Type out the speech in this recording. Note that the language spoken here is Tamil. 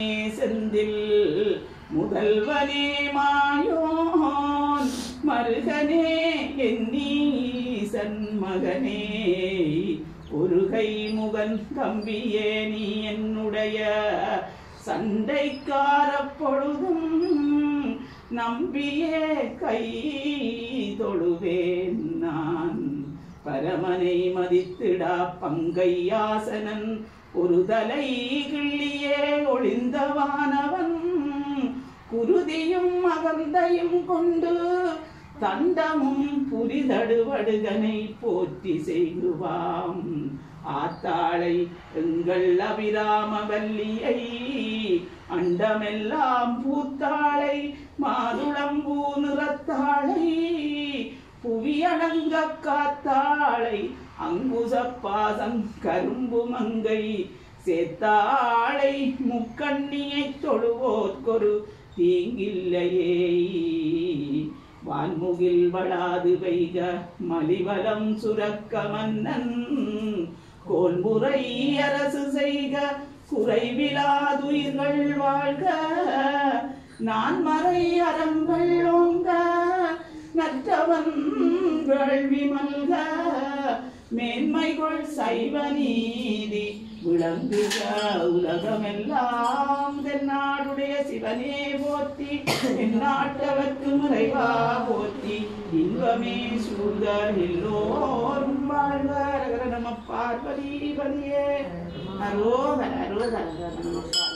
செந்தில் முதல்வனே மாயோன் மருகனே என்னீசன் மகனே ஒரு கை முகன் தம்பியே நீ என்னுடைய சண்டைக்கார பொழுதும் நம்பியே கை தொழுவேன் நான் பரமனை மதித்திடா பங்கையாசனன் ஒரு தலை கிள்ளியே ஒளிந்தவானவன் குருதியும் அகந்தையும் கொண்டு தண்டமும் புரிதடுவடுகனை போற்றி செய்குவாம் ஆத்தாளை எங்கள் அபிராம வல்லியை அண்டமெல்லாம் பூத்தாளை மாதுளம்பூ நிறத்தாளை புவியடங்க காத்தாளை அங்குச பாசம் கரும்பு மங்கை சேத்தாளை முக்கண்ணியை தொழுவோர்க்கொரு தீங்கில்லையே வான்முகில் வளாது வைக மலிவலம் சுரக்க மன்னன் கோல்முறை அரசு செய்க குறைவிலாதுயிர்கள் வாழ்க நான் மறை அறங்கள் ஓங்க நற்றவன் வேள்வி மல்க மேன்மைகள் சைவ நீதி விளங்குக உலகமெல்லாம் தென்னாடுடைய சிவனே போற்றி எந்நாட்டவர்க்கு முறைவா போற்றி இன்பமே சூழ்க எல்லோரும் வாழ்க அரகர நம பார்வதி பதியே அரோகர அரோகர நம பார்வதி